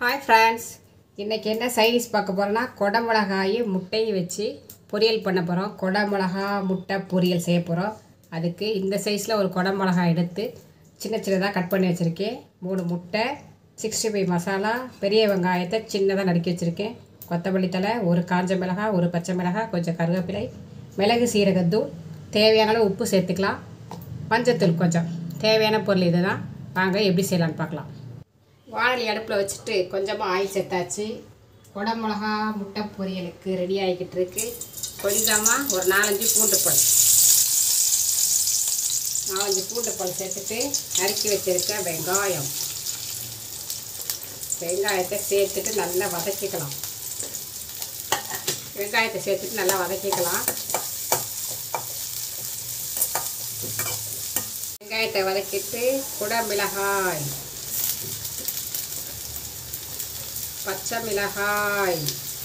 hi friends இன்றைக்கி என்ன side dish பார்க்க போகிறோன்னா கொடை மிளகாயும் முட்டையும் வச்சு பொரியல் பண்ண போகிறோம் கொடை மிளகா முட்டை பொரியல் செய்ய போகிறோம் அதுக்கு இந்த சைஸில் ஒரு கொடை மிளகா எடுத்து சின்ன சின்னதாக கட் பண்ணி வச்சுருக்கேன் மூணு முட்டை சிக்ஸ்டி ஃபைவ் மசாலா பெரிய வெங்காயத்தை சின்னதாக நறுக்கி வச்சுருக்கேன் கொத்தமல்லி தழை ஒரு காஞ்ச மிளகாய் ஒரு பச்சை மிளகாய் கொஞ்சம் கருவேப்பிலை மிளகு சீரகத்தூள் தேவையான அளவு உப்பு சேர்த்துக்கலாம் மஞ்சத்தூள் கொஞ்சம் தேவையான பொருள் இதுதான் வாங்க எப்படி செய்யலான்னு பார்க்கலாம் வானொலி அடுப்பில் வச்சுட்டு கொஞ்சமாக ஆயில் சேர்த்தாச்சு குடை மிளகா முட்டை பொரியலுக்கு ரெடி ஆகிக்கிட்டு இருக்கு கொஞ்சமாக ஒரு நாலஞ்சு பூண்டு பல் நாலஞ்சு பூண்டு பல் சேர்த்துட்டு நறுக்கி வச்சிருக்க வெங்காயம் வெங்காயத்தை சேர்த்துட்டு நல்லா வதக்கிக்கலாம் வெங்காயத்தை சேர்த்துட்டு நல்லா வதக்கிக்கலாம் வெங்காயத்தை வதக்கிட்டு குடை மிளகாய் பச்சை மிளகாய்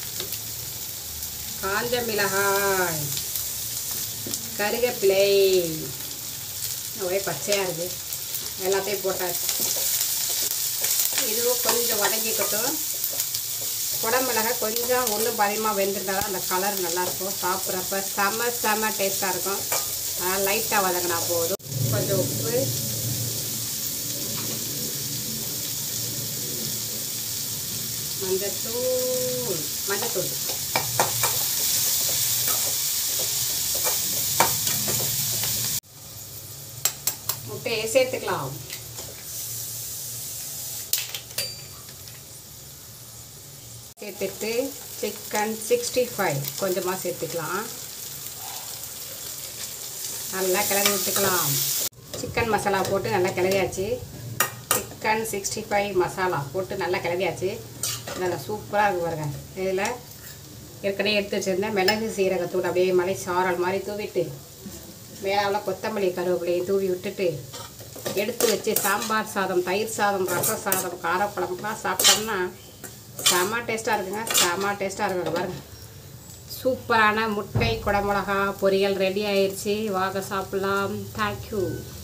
காஞ்ச மிளகாய் கருவேப்பிலை ஒரே பச்சையாக இருக்குது எல்லாத்தையும் போட்டாச்சு இதுவும் கொஞ்சம் வதங்கிக்கட்டும் குடமிளகாய் கொஞ்சம் ஒன்றும் பதிகமாக வெந்திருந்தால் தான் அந்த கலர் நல்லாயிருக்கும் சாப்பிட்றப்ப செம செம டேஸ்ட்டாக இருக்கும் அதனால் லைட்டாக வதங்கினா போதும் கொஞ்சம் உப்பு மஞ்சத்தூள் மஞ்சத்தூள் முட்டையை சேர்த்துக்கலாம் சேர்த்துட்டு சிக்கன் சிக்ஸ்டி ஃபைவ் கொஞ்சமாக சேர்த்துக்கலாம் நல்லா கிளறி விட்டுக்கலாம் சிக்கன் மசாலா போட்டு நல்லா கிளறியாச்சு சிக்கன் சிக்ஸ்டி ஃபைவ் மசாலா போட்டு நல்லா கிளறியாச்சு நல்லா சூப்பராக இருக்கு பாருங்க இதில் ஏற்கனவே எடுத்து வச்சுருந்தேன் மிளகு சீரகத்தூள் அப்படியே மலை சாரல் மாதிரி தூவிட்டு மேலாவில் கொத்தமல்லி கருவேப்பிலையும் தூவி விட்டுட்டு எடுத்து வச்சு சாம்பார் சாதம் தயிர் சாதம் ரச சாதம் காரக்குழம்புலாம் சாப்பிட்டோம்னா செம்ம டேஸ்ட்டாக இருக்குங்க செம்ம டேஸ்ட்டாக இருக்குங்க பாருங்க சூப்பரான முட்டை குடமிளகா பொரியல் ரெடி ஆயிடுச்சு வாங்க சாப்பிட்லாம் தேங்க்யூ